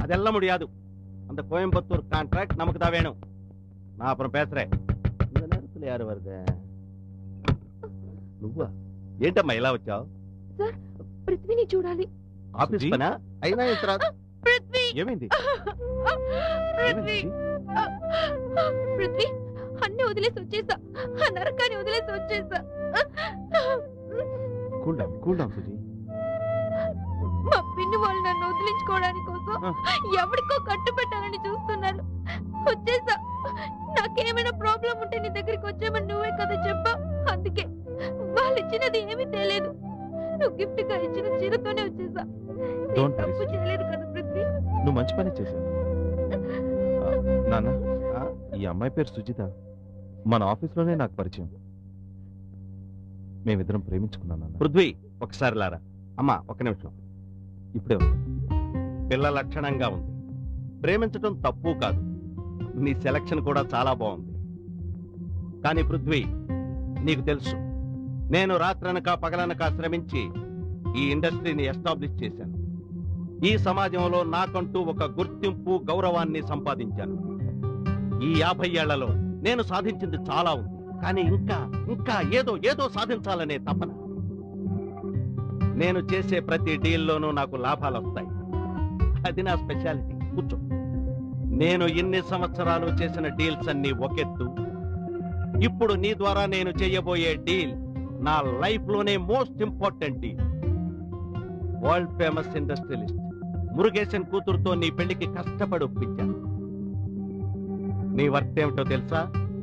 அதெல்லாம் முடியாது அந்த கோயம்புத்தூர் கான்ட்ராக்ட் நமக்கு தான் வேணும் நான் அப்புறம் பேசுறேன் இந்த நேரத்துல யாரு வருது నువ్వా ఏంటమ్మా ఇలా వచ్చావు పృథ్వీని చూడాలి ఆఫీస్ సుజీ? పనా అయినా ఇంత రాదు పృథ్వీ ఏమైంది పృథ్వీ పృథ్వీ అన్ని వదిలేసి వచ్చేసా ఆ నరకాన్ని వదిలేసి వచ్చేసా cool down cool down Suji మా పిన్ని వాళ్ళు నన్ను వదిలించుకోవడానికి కోసం ఆ. ఎవరికో కట్టుబెట్టాలని చూస్తున్నారు వచ్చేసా నాకేమైనా ప్రాబ్లం ఉంటే నీ దగ్గరికి వచ్చామని నువ్వే కదా చెప్పా అందుకే వాళ్ళు ఇచ్చినది ఏమీ తెలియదు నువ్వు గిఫ్ట్ గా ఇచ్చిన చీరతోనే వచ్చేసా నేను Don't worry, తప్పు Suji. చేయలేదు కదా పృథ్వీ నువ్వు మంచి పని చేశావు ఆ, నాన్న ఆ? ఈ అమ్మాయి పేరు సుజిత మన ఆఫీస్లోనే నాకు పరిచయం మేమిద్దరం ప్రేమించుకున్నాం నాన్న పృథ్వీ ఒకసారి లారా అమ్మా ఒక నిమిషం ఇప్పుడే వస్తా. పిల్ల లక్షణంగా ఉంది ప్రేమించడం తప్పు కాదు నీ సెలక్షన్ కూడా చాలా బాగుంది కానీ పృథ్వీ నీకు తెలుసు నేను రాత్రనక పగలనక శ్రమించి ఈ ఇండస్ట్రీని ఎస్టాబ్లిష్ చేశాను ఈ సమాజంలో నాకంటూ ఒక గుర్తింపు గౌరవాన్ని సంపాదించాను ఈ యాభై ఏళ్లలో నేను సాధించింది చాలా ఉంది కానీ ఇంకా ఇంకా ఏదో ఏదో సాధించాలనే తపన నేను చేసే ప్రతి డీల్లోనూ నాకు లాభాలు వస్తాయి అది నా స్పెషాలిటీ కూర్చో నేను ఇన్ని సంవత్సరాలు చేసిన డీల్స్ అన్ని ఒకెత్తు ఇప్పుడు నీ ద్వారా నేను చేయబోయే డీల్ నా లైఫ్ లోనే most important deal world famous industrialist Murugesan కూతురుతో నీ పెళ్లికి కష్టపడి ఒప్పించాను నీ వర్త్ ఏమిటో తెలుసా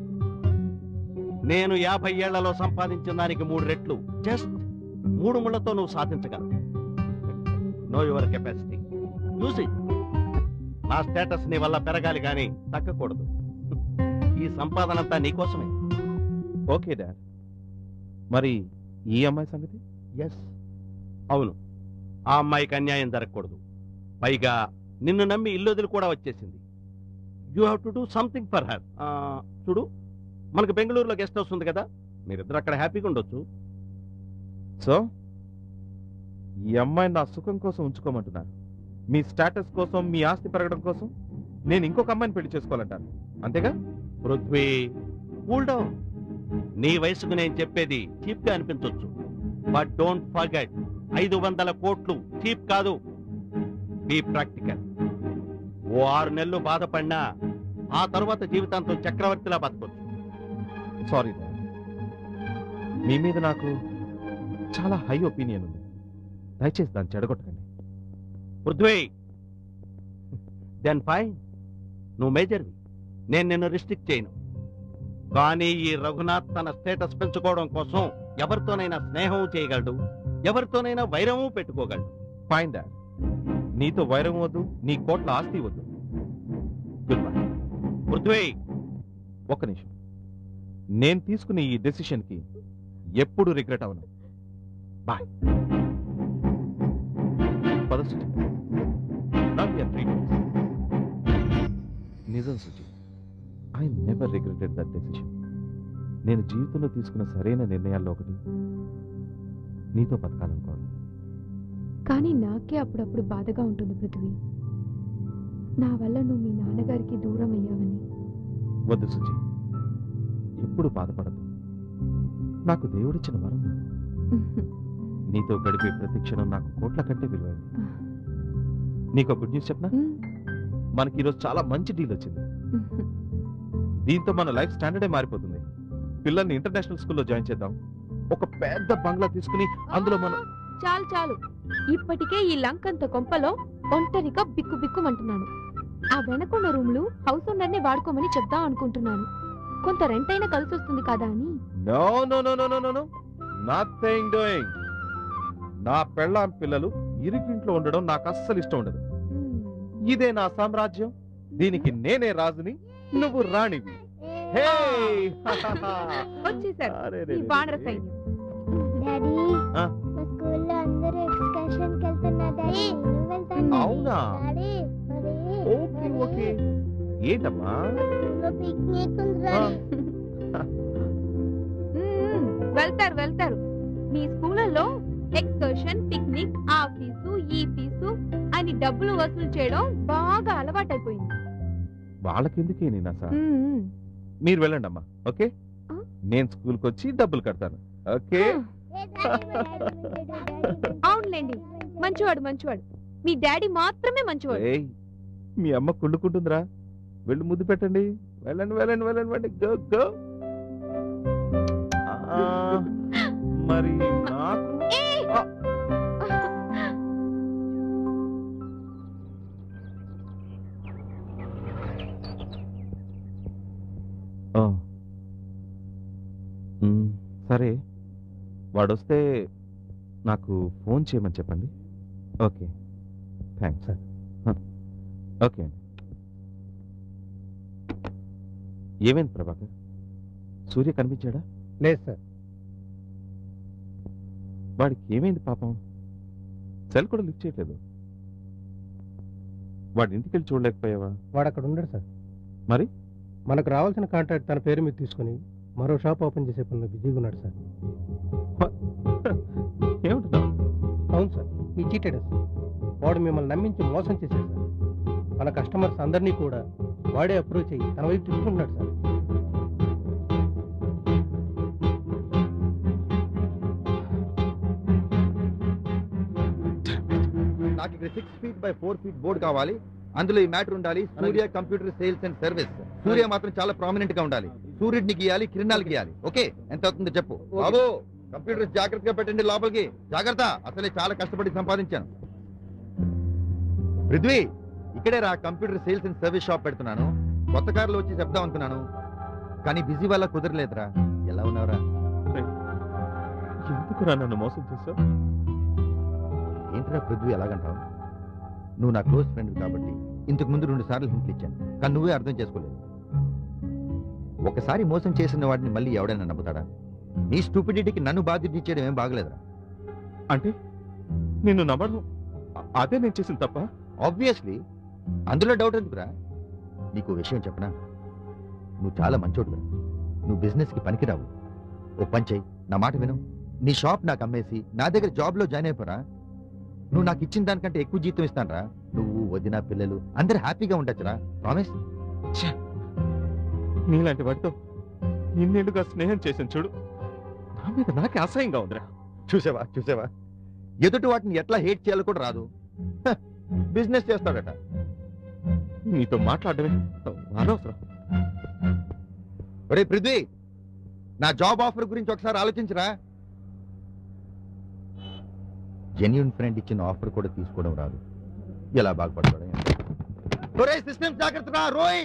నేను యాభై ఏళ్లలో సంపాదించిన దానికి మూడు రెట్లు జస్ట్ మూడు ముళ్లతో నువ్వు సాధించగలవు know your capacity use it నా స్టేటస్ నీ వల్ల పెరగాలి కానీ తగ్గకూడదు ఈ సంపాదన అంతా నీకోసమే ఓకే డాడ్ మరి ఈ అమ్మాయి సంగతి ఎస్ అవును ఆ అమ్మాయికి అన్యాయం జరగకూడదు పైగా నిన్ను నమ్మి ఇల్లు వదిలి కూడా వచ్చేసింది you have to do something for her చూడు మనకు బెంగళూరులో గెస్ట్ హౌస్ ఉంది కదా మీరిద్దరు అక్కడ హ్యాపీగా ఉండొచ్చు సో ఈ అమ్మాయిని నా సుఖం కోసం ఉంచుకోమంటున్నారు మీ స్టేటస్ కోసం మీ ఆస్తి పెరగడం కోసం నేను ఇంకొక అమ్మాయిని పెళ్లి చేసుకోవాలంటాను అంతేగా పృథ్వీ కూల్ డౌన్ నీ వయసుకు నేను చెప్పేది చీప్ గా అనిపించవచ్చు బట్ డోంట్ ఫర్గెట్ ఐదు వందల కోట్లు చీప్ కాదు బీ ప్రాక్టికల్ ఓ ఆరు నెలలు బాధపడినా ఆ తర్వాత జీవితాంతం చక్రవర్తిలా బతకొచ్చు సారీ డాడ్ మీ మీద నాకు చాలా హై ఒపీనియన్ ఉంది దయచేసి దాన్ని చెడగొట్టకండి పృథ్వీ దెన్ ఫైన్ నువ్వు మేజర్వి నేను నిన్ను రిస్ట్రిక్ట్ చేయను కానీ ఈ రఘునాథ్ తన స్టేటస్ పెంచుకోవడం కోసం ఎవరితోనైనా స్నేహం చేయగలడు ఎవరితోనైనా వైరము పెట్టుకోగలడు ఫైన్ డాడ్ నీతో వైరం వద్దు నీ కోట్ల ఆస్తి వద్దు గుడ్ బై పృథ్వీ ఒక్క నిమిషం నేను తీసుకున్న ఈ డెసిషన్ కి ఎప్పుడు రిగ్రెట్ అవను బాయ్ పద Suji Now we are three days. నిజం Suji I never regretted that decision నేను జీవితంలో తీసుకున్న సరైన నిర్ణయాల్లో ఒకటి నీతో బతకాలనుకోవడం కానీ నాకే అప్పుడప్పుడు బాధగా ఉంటుంది పృథ్వీ నా వల్ల నువ్వు మీ నాన్నగారికి దూరం అయ్యావని వద్దు సుజి ఎప్పుడు బాధపడదు నాకు దేవుడిచ్చిన వరం నువ్వు. నీతో గడిపే ప్రతి క్షణం నాకు కోట్ల కంటే విలువైంది నీకు గుడ్ న్యూస్ చెప్పనా మనకి ఈరోజు చాలా మంచి డీల్ వచ్చింది దీంతో మన లైఫ్ స్టాండర్డే మారిపోతుంది పిల్లల్ని ఇంటర్నేషనల్ స్కూల్లో జాయిన్ చేద్దాం ఒక పెద్ద బంగ్లా తీసుకుని అందులో మనం చాలు చాలు ఇప్పటికే ఈ లంకంత కొంపలో ఒంటరిగా బిక్కు బిక్కుమంటున్నాను ఆ వెనకున్న రూమ్లు హౌస్ ఓనర్ని వాడుకోమని చెప్దాం అనుకుంటున్నాను కొంత రెంట్ అయినా కలిసి వస్తుంది కదా అని no no no no no no no nothing doing నా పెళ్ళాం పిల్లలు ఇరుకింట్లో ఉండడం నాకు అస్సలు ఇష్టం ఉండదు ఇదే నా సామ్రాజ్యం దీనికి నేనే రాజుని నువ్వు రాణివి హే వచ్చేసారు అరే ఈ వానర సైన్యం డాడీ ఆ? మా స్కూల్లో అందరూ ఎక్స్కర్షన్ కి వెళ్తున్నారు డాడీ నువ్వు వెళ్తాను అవునా? డాడీ మరి ఓకే ఓకే ఏంటమ్మా స్కూల్లో పిక్నిక్ ఉంది ఆ. డాడీ మ్మ్, వెళ్తారు వెళ్తారు మీ స్కూళ్ళలో ఎక్స్కర్షన్ పిక్నిక్ ఆ ఫీజు ఈ ఫీజు అని డబ్బులు వసూలు చేయడం బాగా అలవాటైపోయింది వాళ్ళకెందుకే నేను సార్ మ్మ్. మీరు వెళ్ళండి అమ్మా ఓకే ఆ? నేను స్కూల్కి వచ్చి డబ్బులు కడతాను ఓకే అవునులేండి మంచివాడు మంచివాడు మీ డాడీ మాత్రమే మంచివాడు ఏయ్, మీ అమ్మ కుళ్ళుకుంటుందిరా వెళ్ళి ముద్దు పెట్టండి వెళ్ళండి వెళ్ళండి వెళ్ళండి వెళ్ళండి గో గో ఆ, మరి నాకు ఏయ్! ఆ. ఆ. మ్, సరే వాడొస్తే నాకు ఫోన్ చేయమని చెప్పండి ఓకే థ్యాంక్స్ సార్ ఓకే అండి ఏమైంది ప్రభాకర్ సూర్య కనిపించాడా లేదు సార్ వాడికి ఏమైంది పాపం సెల్ కూడా లిఫ్ట్ చేయట్లేదు వాడి ఇంటికి వెళ్ళి చూడలేకపోయావా వాడు అక్కడ ఉండడు సార్ మరి? మనకు రావాల్సిన కాంట్రాక్ట్ తన పేరు మీద తీసుకొని మరో షాప్ ఓపెన్ చేసే పనిలో బిజీగా ఉన్నాడు సార్ ఏమంటున్నావు అవును సార్ ఈ చీటెడ్ వాడు మిమ్మల్ని నమ్మించి మోసం చేశాడు సార్ మన కస్టమర్స్ అందరినీ కూడా వాడే అప్రోచ్ అయ్యి తన వైపు తిప్పుకుంటున్నాడు సార్ నాకు ఇక్కడ six feet by four feet board కావాలి అందులో ఈ మ్యాటర్ ఉండాలి Surya computer sales and service Surya మాత్రం చాలా ప్రామినెంట్ గా ఉండాలి సూర్యుడిని గీయాలి కిరణాలు గీయాలి ఓకే ఎంత అవుతుందో చెప్పు బాబు కంప్యూటర్ జాగ్రత్తగా పెట్టండి లోపలికి జాగ్రత్త అసలే చాలా కష్టపడి సంపాదించాను పృథ్వీ ఇక్కడే రా computer sales and service shop పెడుతున్నాను కొత్త కార్లో వచ్చి చెప్దాం అనుకున్నాను కానీ బిజీ వల్ల కుదరలేదురా ఎలా ఉన్నావురా ఎందుకురా నన్ను మోసం చేశావు ఏంట్రా పృథ్వీ ఎలాగంటావు నువ్వు నా క్లోజ్ ఫ్రెండ్ కాబట్టి ఇంతకు ముందు రెండు సార్లు హింట్లు ఇచ్చాను కానీ నువ్వే అర్థం చేసుకోలేదు ఒకసారి మోసం చేసిన వాడిని మళ్ళీ ఎవడైనా నమ్ముతాడా నీ స్టూపిడిటీకి నన్ను బాధ్యత ఇచ్చేయడం ఏం బాగలేదురా అంటే నిన్ను నమ్మడం అ- అదే నేను చేసిన తప్ప ఆబ్వియస్లీ అందులో డౌట్ ఎందుకురా నీకు ఓ విషయం చెప్పనా నువ్వు చాలా మంచోడురా నువ్వు బిజినెస్ కి పనికిరావు ఓ పని చెయ్యి నా మాట విను నీ షాప్ నాకు అమ్మేసి నా దగ్గర జాబ్ లో జాయిన్ అయిపోరా నువ్వు నాకు ఇచ్చిన దానికంటే ఎక్కువ జీతం ఇస్తానరా నువ్వు వదిన పిల్లలు అందరు హ్యాపీగా ఉండొచ్చురా ప్రామిస్ నీలాంటి వాడితో ఇన్నేళ్లుగా స్నేహం చేశాను చూడు నా మీద నాకే అసహ్యంగా ఉందిరా చూసావా చూసావా ఎదుటి వాటిని ఎట్లా హేట్ చేయాలో కూడా రాదు బిజినెస్ చేస్తాడట నీతో మాట్లాడమే అనవసరం ఒరే పృథ్వీ నా జాబ్ ఆఫర్ గురించి ఒకసారి ఆలోచించరా జెన్యున్ ఫ్రెండ్ ఇచ్చిన ఆఫర్ కూడా తీసుకోవడం రాదు ఎలా బాగుపడతాడు ఒరే సిస్టమ్ జాగ్రత్త రా రోయ్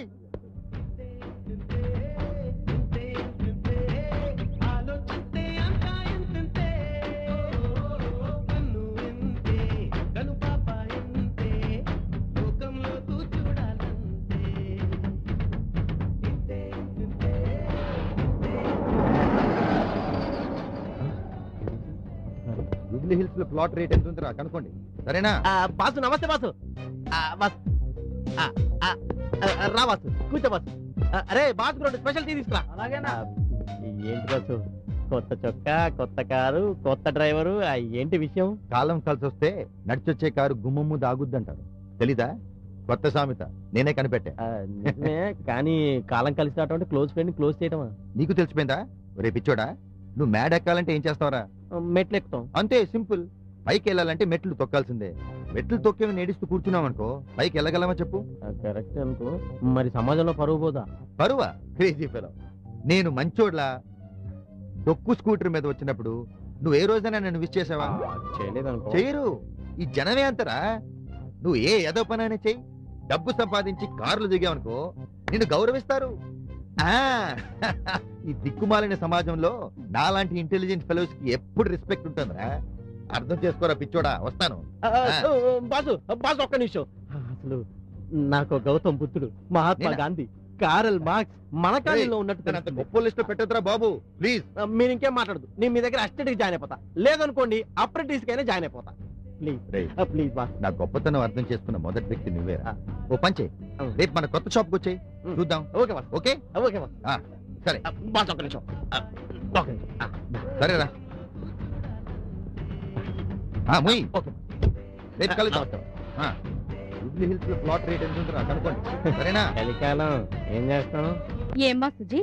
జూబ్లీ హిల్స్ లో ప్లాట్ రేట్ ఎంత ఉందిరా కనుక్కోండి సరేనా బాసు నమస్తే బాసు ఆ, బాసు ఆ, ఆ, ఆ, రా బాసు కూర్చో బాసు ఆ, అరే బాసు రెండు స్పెషల్ టీ తీసుకురా అలాగేనా ఏంటి బాసు కొత్త చొక్కా కొత్త కారు కొత్త డ్రైవరు ఆ, ఏంటి విషయం కాలం కలిసి వస్తే నడిచొచ్చే కారు గుమ్మమ్ము దాగుద్దంటారు తెలీదా కొత్త సామెత నేనే కనిపెట్టా ఆ, నిజమే కానీ కాలం కలిసి రావటం అంటే క్లోజ్ ఫ్రెండ్ క్లోజ్ చేయటమా నీకు తెలిసిపోయిందా రే పిచ్చోడా నువ్వు మ్యాడ్ ఎక్కాలంటే ఏం చేస్తావరా ఆ, మెట్లు ఎక్కుతాం అంతే సింపుల్ పైకి వెళ్ళాలంటే మెట్లు తొక్కాల్సిందే మెట్లు తొక్కేవి నేడిస్తూ కూర్చున్నాం అనుకో పైకి వెళ్ళగలమా చెప్పు కరెక్ట్ అనుకో మరి సమాజంలో పరువు పోదా పరువా క్రేజీ ఫెలో నేను మంచోడ్లా డొక్కు స్కూటర్ మీద వచ్చినప్పుడు నువ్వు ఏ రోజైనా నన్ను విష్ చేసావా చేయలేదు అనుకో చేయరు ఈ జనమే అంతరా నువ్వు ఏ ఏదో పనైనా చెయ్యి డబ్బు సంపాదించి కార్లు దిగావనుకో నిన్ను గౌరవిస్తారు ఆ ఈ దిక్కుమాలిన సమాజంలో నాలాంటి ఇంటెలిజెంట్ ఫెలోస్ కి ఎప్పుడు రెస్పెక్ట్ ఉంటుందిరా అర్థం చేసుకోరా పిచ్చోడా వస్తాను ఆ, ఆ, బాసు బాసు ఒక్క నిమిషం అసలు నాకు గౌతమ్ బుద్ధుడు మహాత్మా నేనా? గాంధీ కారల్ మార్క్స్ మన కాలంలో ఉన్నట్టు నేను అంత తెలుస్తుంది. గొప్ప లిస్ట్ పెట్టద్దురా బాబు ప్లీజ్ ఆ, మీరు ఇంకేం మాట్లాడదు నేను మీ దగ్గర అసిస్టెంట్ జాయిన్ అయిపోతా లేదనుకోండి అప్రెంటిస్ కైనా జాయిన్ అయిపోతా ప్లీజ్ రేయ్. ప్లీజ్ బా నా గొప్పతనం అర్థం చేసుకున్న మొదటి వ్యక్తి నువ్వేరా ఆ. ఓ పంచే ఆ. రేపు మన కొత్త షాప్కి వచ్చాయి ఉం. చూద్దాం okay boss okay okay boss ఆ, సరే. ఆ, బాస్ ఒక్క నిమిషం ఆ, ఒక్క నిమిషం ఆ, సరేరా ఆ, ముయ్ ఓకే రేపు కలుద్దాం ఆ, జూబ్లీ హిల్స్ లో ప్లాట్ రేట్ ఎంత ఉంటుందో కనుక్కోండి సరేనా చలికాలం ఏం చేస్తాం ఏమ్మా సుజీ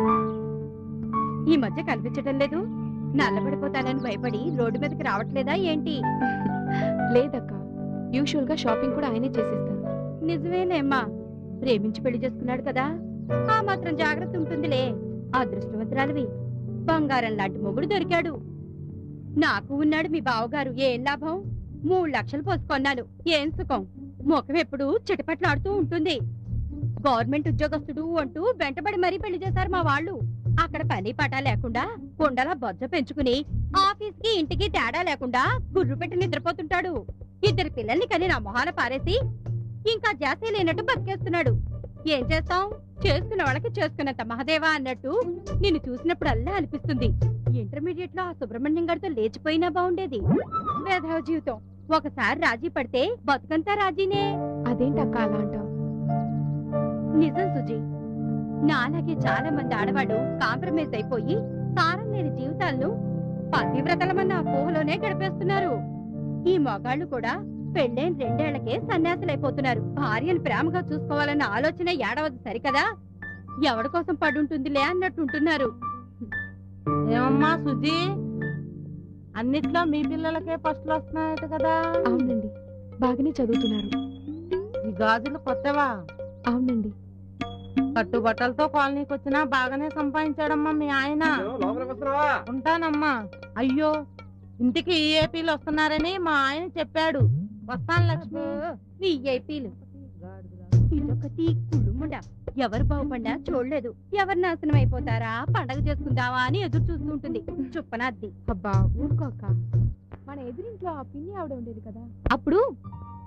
ఈ మధ్య కనిపించడం లేదు నల్లబడిపోతానని భయపడి రోడ్డు మీదకి రావట్లేదా ఏంటి లేదక్క యూజువల్ గా షాపింగ్ కూడా ఆయనే చేసేస్తారు నిజమేనేమ్మా ప్రేమించి పెళ్లి చేసుకున్నాడు కదా ఆ మాత్రం జాగ్రత్త ఉంటుందిలే అదృష్టవంతురాలివి బంగారం లాంటి మొగుడు దొరికాడు నాకు ఉన్నాడు మీ బావగారు ఏం లాభం మూడు లక్షలు పోసుకొన్నాను ఏం సుఖం ముఖం ఎప్పుడు చిటపట్లాడుతూ ఉంటుంది గవర్నమెంట్ ఉద్యోగస్తుడు అంటూ వెంటబడి మరీ పెళ్లి చేశారు మా వాళ్ళు అక్కడ పని పాట లేకుండా కుండలా బొజ్జ పెంచుకుని ఆఫీస్ కి ఇంటికి తేడా లేకుండా గుర్రు పెట్టి నిద్రపోతుంటాడు ఇద్దరు పిల్లల్ని కని నా మొహాన పారేసి ఇంకా జాసీ లేనట్టు బతికేస్తున్నాడు ఏం చేస్తాం చేసుకున్న వాళ్ళకి చేసుకున్నంత మహదేవా అన్నట్టు నిన్ను చూసినప్పుడల్లా అనిపిస్తుంది ఇంటర్మీడియట్ లో ఆ సుబ్రహ్మణ్యం గారితో లేచిపోయినా బాగుండేది వేధవ జీవితం ఒకసారి రాజీ పడితే బతుకంతా రాజీనే అదేంటక్క అలా అంటావు నిజం సుజీ నాలాగే చాలా మంది ఆడవాళ్ళు కాంప్రమైజ్ అయిపోయి సారం లేని జీవితాలను పతివ్రతలమన్న అపోహలోనే గడిపేస్తున్నారు ఈ మగాళ్ళు కూడా పెళ్ళైన రెండేళ్లకే సన్యాసులైపోతున్నారు భార్యను ప్రేమగా చూసుకోవాలన్న ఆలోచన ఏడవదు సరికదా ఎవడి కోసం పడుంటుందిలే అన్నట్టుంటున్నారు ఏమమ్మా సుజీ అన్నిట్లో మీ పిల్లలకే ఫస్ట్లు వస్తున్నాయట కదా అవునండి బాగానే చదువుతున్నారు ఈ గాజులు కొత్తవా అవునండి కట్టుబట్టలతో కాలనీకి వచ్చినా బాగానే సంపాదించాడమ్మా మీ ఆయన ఉంటానమ్మా అయ్యో ఇంటికి ఈ ఏపీలు వస్తున్నారని మా ఆయన చెప్పాడు వస్తాను లక్ష్మి విఐపీలు ఇదొకటి కుళ్ళుముండ ఎవరు బాగుపడ్డా చూడలేదు ఎవరు నాశనం అయిపోతారా పండగ చేసుకుందావా అని ఎదురు చూస్తూ ఉంటుంది చుప్పనాద్ది అబ్బా ఊరుకో అక్క మన ఎదురింట్లో ఆ పిన్ని ఆవిడ ఉండేది కదా అప్పుడు